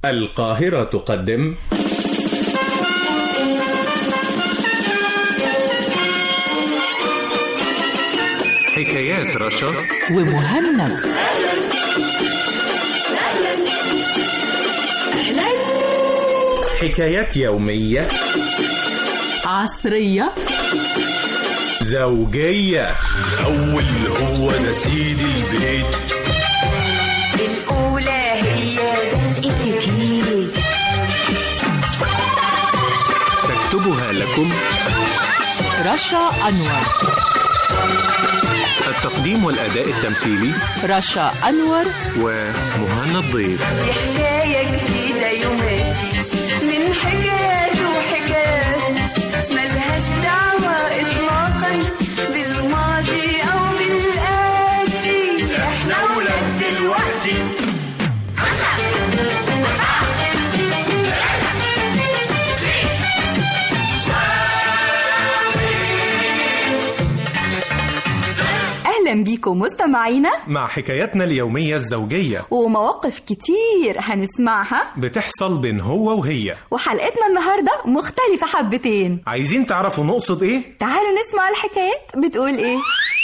القاهرة تقدم حكايات رشا ومهند حكايات يومية عصرية زوجية الأول هو ده سيد البيت الأولى هي الاتيكيت تكتبها لكم رشا أنور التقديم والأداء التمثيلي رشا أنور ومهنا الضيف دي حكاية جديدة يوماتي من حكايات وحكايات ملهاش دعوة إطلاقا بالماضي أو بالآتي إحنا ولاد دلوقتي أهلا بيكم مستمعينا مع حكاياتنا اليومية الزوجية ومواقف كتير هنسمعها بتحصل بين هو وهي وحلقتنا النهاردة مختلفة حبتين عايزين تعرفوا نقصد ايه؟ تعالوا نسمع الحكايات بتقول ايه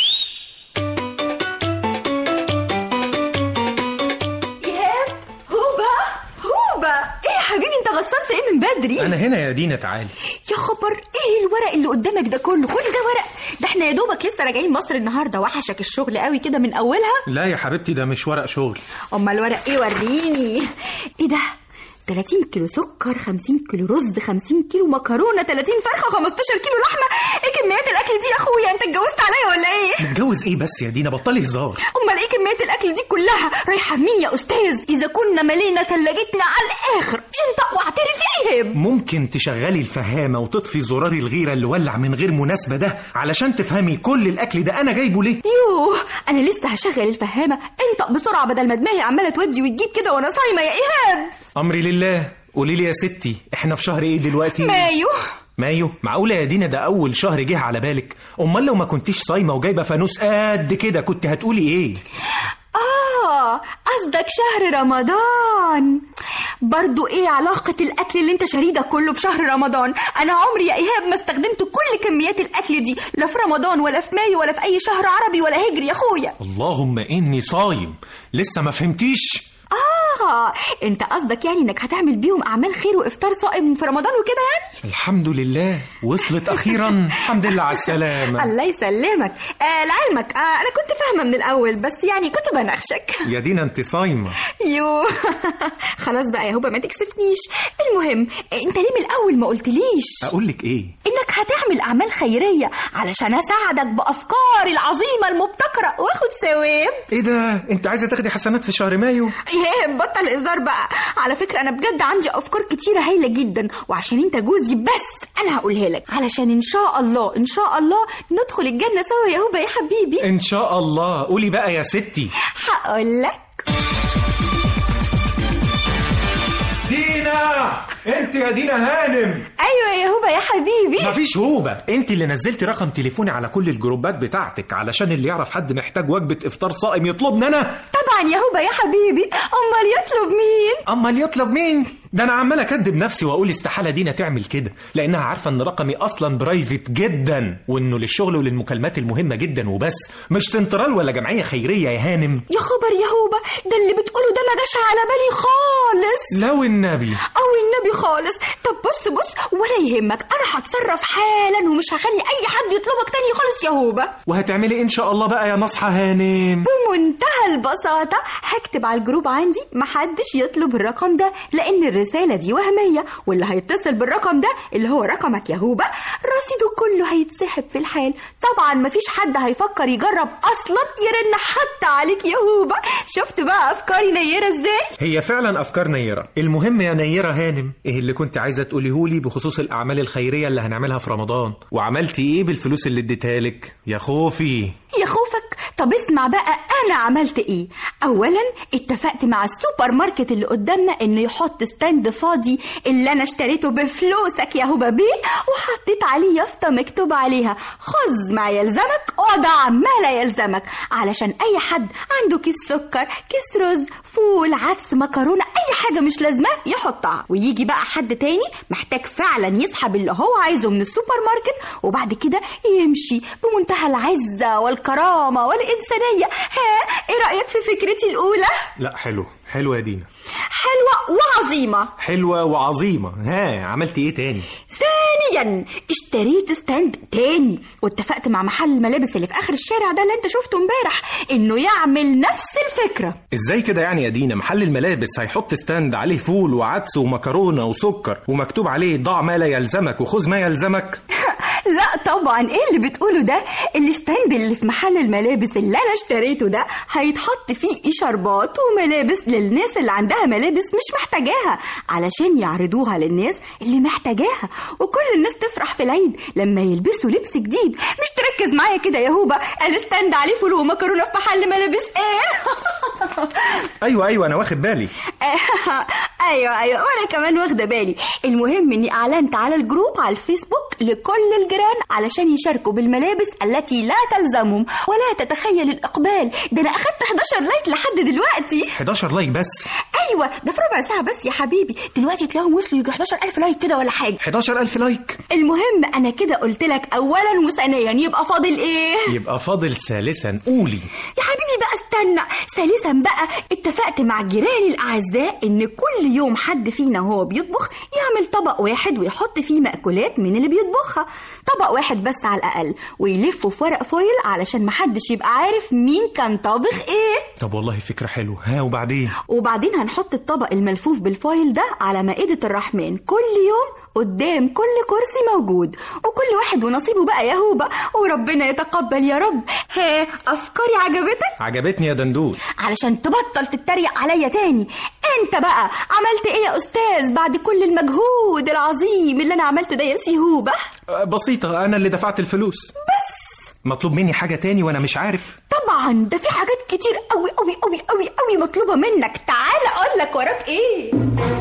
إيهاب هوبا هوبا ايه يا حبيبي انت غلطان في ايه من بدري أنا هنا يا دينا تعالي يا خبر ايه الورق اللي قدامك ده كله كل ده ورق ده احنا يا دوبك لسه راجعين مصر النهارده وحشك الشغل قوي كده من اولها لا يا حبيبتي ده مش ورق شغل امال الورق ايه وريني ايه ده 30 كيلو سكر 50 كيلو رز 50 كيلو مكرونه 30 فرخه 15 كيلو لحمه ايه كميات الاكل دي يا اخويا انت اتجوزت عليا ولا ايه متجوز ايه بس يا دينا بطلي هزار امال ايه كميات الاكل دي كلها رايحه مين يا استاذ اذا كنا ملينا ثلاجتنا على الاخر انت واعترف يا ايهاب ممكن تشغلي الفهامة وتطفي زرار الغيرة اللي ولع من غير مناسبة ده علشان تفهمي كل الأكل ده أنا جايبه ليه؟ يوه انا لسه هشغل الفهامه انطق بسرعه بدل ما دماغي عماله تودي وتجيب كده وانا صايمه يا ايهاب أمري لله قولي لي يا ستي إحنا في شهر إيه دلوقتي؟ مايو مايو معقولة يا دينا ده أول شهر جه على بالك أمال لو ما كنتيش صايمة وجايبة فانوس قد كده كنت هتقولي إيه؟ آه قصدك شهر رمضان برضو ايه علاقة الأكل اللي انت شاريه ده كله بشهر رمضان أنا عمري يا إيهاب ما استخدمت كل كميات الأكل دي لا في رمضان ولا في مايو ولا في أي شهر عربي ولا هجري يا أخويا اللهم إني صايم لسه ما فهمتيش؟ آه انت قصدك يعني انك هتعمل بيهم أعمال خير وإفطار صائم في رمضان وكده يعني الحمد لله وصلت أخيرا الحمد لله على السلامة الله يسلمك آه لعلمك آه أنا كنت فاهمة من الأول بس يعني كنت بنخشك يا دينا أنت صايمة يو خلاص بقى يا هوبا ما تكسفنيش المهم انت ليه من الاول ما قلتليش أقول لك إيه؟ انك هتعمل اعمال خيريه علشان اساعدك بافكاري العظيمه المبتكره واخد ثواب إيه ده؟ أنت عايزة تاخدي حسنات في شهر مايو؟ ايه بطل هزار بقى على فكره انا بجد عندي افكار كتيره هايله جدا وعشان انت جوزي بس انا هقولها لك علشان ان شاء الله ان شاء الله ندخل الجنه سوا يا هوبا يا حبيبي إن شاء الله قولي بقى يا ستي هقول لك دينا انت يا دينا هانم ايوه يا هوبا يا حبيبي مفيش هوبة انت اللي نزلتي رقم تليفوني على كل الجروبات بتاعتك علشان اللي يعرف حد محتاج وجبة افطار صائم يطلبني انا طبعا يا هوبا يا حبيبي امال يطلب مين امال يطلب مين ده انا عمال اكدب نفسي واقول استحالة دينا تعمل كده لانها عارفة ان رقمي اصلا برايفت جدا وانه للشغل وللمكالمات المهمة جدا وبس مش سنترال ولا جمعية خيرية يا هانم يا خبر يا هوبا ده اللي بتقوله ده ما جاش على بالي خالص لو النبي او النبي خالص طب بص بص ولا يهمك انا هتصرف حالا ومش هخلي اي حد يطلبك تاني خالص يا هوبا وهتعملي ان شاء الله بقى يا نصحى هانم بمنتهى البساطة هكتب على الجروب عندي محدش يطلب الرقم ده لأن الرسالة دي وهمية واللي هيتصل بالرقم ده اللي هو رقمك يا هوبا رصيده كله هيتسحب في الحال طبعا مفيش حد هيفكر يجرب أصلا يرن حتى عليك يا هوبا شفت بقى أفكاري نيرة ازاي؟ هي فعلا افكار نيره المهم يا نيره هانم ايه اللي كنت عايزه تقوليهولي بخصوص الاعمال الخيريه اللي هنعملها في رمضان وعملتي ايه بالفلوس اللي اديتها لك يا خوفي يا خوفك طب اسمع بقى انا عملت ايه اولا اتفقت مع السوبر ماركت اللي قدامنا انه يحط ستاند فاضي اللي انا اشتريته بفلوسك يا هبه بيه وحطيت عليه يافطه مكتوب عليها خذ ما يلزمك ودع ما لا يلزمك علشان اي حد عنده كيس سكر كيس رز فول عدس مكرونه اي حاجه مش لازمه يحطها ويجي بقى حد تاني محتاج فعلا يسحب اللي هو عايزه من السوبر ماركت وبعد كده يمشي بمنتهى العزه والكرامه والانسانيه ها ايه رايك في فكرتي الاولى لا حلو حلوة يا دينا حلوه وعظيمه حلوة وعظيمة ها عملتي ايه تاني ثانيا اشتريت ستاند تاني واتفقت مع محل الملابس اللي في اخر الشارع ده اللي انت شفته امبارح انه يعمل نفس الفكره ازاي كده يعني يا دينا محل الملابس هيحط ستاند عليه فول وعدس ومكرونة وسكر ومكتوب عليه ضع ما لا يلزمك وخذ ما يلزمك لا طبعا ايه اللي بتقوله ده الستاند اللي في محل الملابس اللي انا اشتريته ده هيتحط فيه اشاربات وملابس للناس اللي عندها ملابس مش محتاجاها علشان يعرضوها للناس اللي محتاجاها وكل الناس تفرح في العيد لما يلبسوا لبس جديد مش تركز معايا كده يا هوبا الستاند عليه فول ومكرونه في محل ملابس ايه ايوه ايوه انا واخد بالي ايوه ايوه وانا كمان واخده بالي المهم اني اعلنت على الجروب على الفيسبوك لكل الجيران علشان يشاركوا بالملابس التي لا تلزمهم ولا تتخيل الاقبال ده انا اخدت 11 لايك لحد دلوقتي 11 لايك بس ايوه ده في ربع ساعه بس يا حبيبي دلوقتي تلاقيهم وصلوا يجي 11000 لايك كده ولا حاجه 11000 لايك المهم انا كده قلت لك اولا وثانيا يبقى فاضل ايه يبقى فاضل ثالثا قولي يا حبيبي بقى استنى ثالثا بقى اتفقت مع جيراني الاعزاء ان كل يوم حد فينا وهو بيطبخ يعمل طبق واحد ويحط فيه مأكولات من اللي بيطبخها طبق واحد بس على الاقل ويلفه في ورق فويل علشان محدش يبقى عارف مين كان طابخ ايه طب والله فكرة حلوة ها وبعدين وبعدين هنحط الطبق الملفوف بالفويل ده على مائدة الرحمن كل يوم قدام كل كرسي موجود وكل واحد ونصيبه بقى يا هوبا وربنا يتقبل يا رب ها أفكاري عجبتك؟ عجبتني يا دندون علشان تبطل تتريق عليا تاني انت بقى عملت ايه يا استاذ بعد كل المجهود العظيم اللي انا عملته ده يا سيهوبة أه، بسيطة أنا اللي دفعت الفلوس بس مطلوب مني حاجة تاني وأنا مش عارف طبعا ده في حاجات كتير قوي قوي قوي قوي قوي مطلوبة منك تعال اقول لك وراك ايه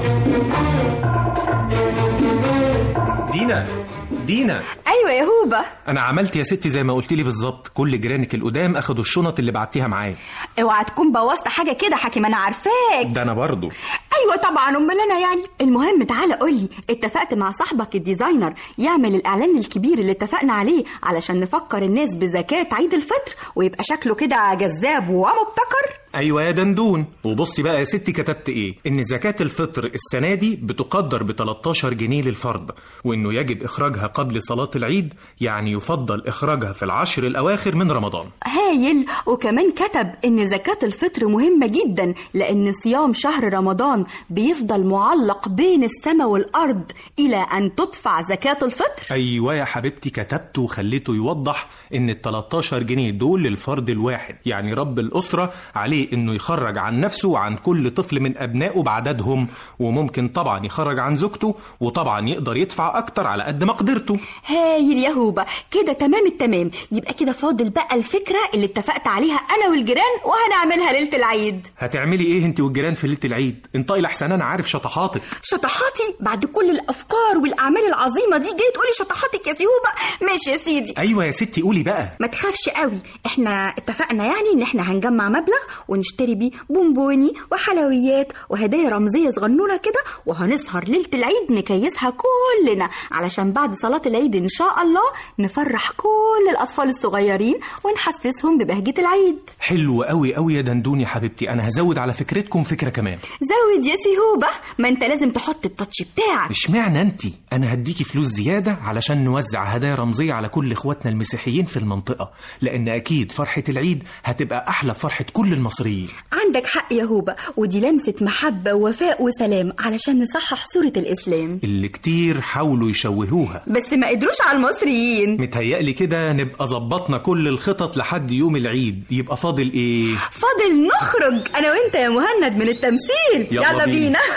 دينا دينا ايوه يا هوبة أنا عملت يا ستي زي ما قلت لي بالظبط كل جيرانك القدام أخدوا الشنط اللي بعتيها معايا اوعى تكون بوظت حاجة كده حكيم انا عارفاك ده أنا برضو ايوه طبعا امال انا يعني المهم تعالى قولي اتفقت مع صاحبك الديزاينر يعمل الاعلان الكبير اللي اتفقنا عليه علشان نفكر الناس بزكاة عيد الفطر ويبقى شكله كده جذاب ومبتكر أيوة يا دندون وبصي بقى يا ستي كتبت إيه إن زكاة الفطر السنة دي بتقدر ب 13 جنيه للفرد وإنه يجب إخراجها قبل صلاة العيد يعني يفضل إخراجها في العشر الأواخر من رمضان هايل وكمان كتب ان زكاة الفطر مهمة جدا لان صيام شهر رمضان بيفضل معلق بين السماء والارض الى ان تدفع زكاة الفطر أيوة يا حبيبتي كتبت وخليته يوضح إن ال 13 جنيه دول للفرد الواحد يعني رب الأسرة عليه إنه يخرج عن نفسه وعن كل طفل من أبنائه بعددهم وممكن طبعا يخرج عن زوجته وطبعا يقدر يدفع أكتر على قد مقدرته هايل يا هوبة كده تمام التمام يبقى كده فاضل بقى الفكرة اللي اتفقت عليها انا والجيران وهنعملها ليلة العيد هتعملي إيه أنت والجيران في ليلة العيد انطقي لحسن أنا عارف شطحاتك شطحاتي بعد كل الافكار والاعمال العظيمة دي جاي تقولي شطحاتك يا سيهوبة ماشي يا سيدي أيوة يا ستي قولي بقى ما تخافش قوي احنا اتفقنا يعني ان احنا هنجمع مبلغ ونشتري بيه بونبوني وحلويات وهدايا رمزية صغنونة كده وهنسهر ليلة العيد نكيسها كلنا علشان بعد صلاة العيد ان شاء الله نفرح كل الاطفال الصغيرين ونحسسهم ببهجة العيد حلو قوي قوي يا دندون يا حبيبتي أنا هزود على فكرتكم فكرة كمان زود يا سيهوبة ما انت لازم تحط التاتش بتاعك اشمعنى انت انا هديكي فلوس زياده علشان نوزع هدايا رمزيه على كل اخواتنا المسيحيين في المنطقه لان اكيد فرحه العيد هتبقى احلى فرحه كل المصريين عندك حق يا هوبة ودي لمسة محبة ووفاء وسلام علشان نصحح صورة الإسلام اللي كتير حاولوا يشوهوها بس ما قدروش على المصريين متهيألي كده نبقى ظبطنا كل الخطط لحد يوم العيد يبقى فاضل ايه فاضل نخرج انا وانت يا مهند من التمثيل يلا بينا. بينا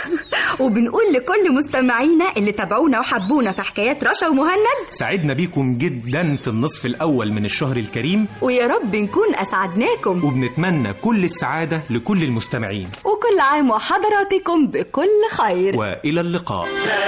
وبنقول لكل مستمعينا اللي تابعونا وحبونا في حكايات رشا ومهند سعدنا بيكم جدا في النصف الأول من الشهر الكريم ويا رب نكون أسعدناكم وبنتمنى كل السعادة لكل المستمعين وكل عام وحضراتكم بكل خير وإلى اللقاء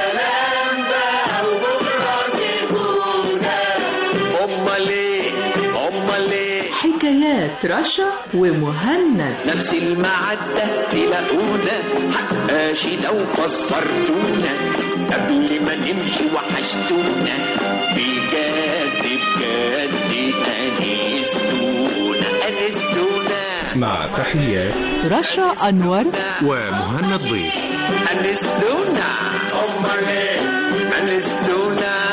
امال ايه امال ايه حكايات رشا ومهند نفس المعدة تلاقونا حقاشي لو فسرتونا قبل ما نمشي وحشتونا بجد بجد أنستونا أنستونا مع تحيات رشا أنور ومهند ضيف أنستونا أمال إيه أنستونا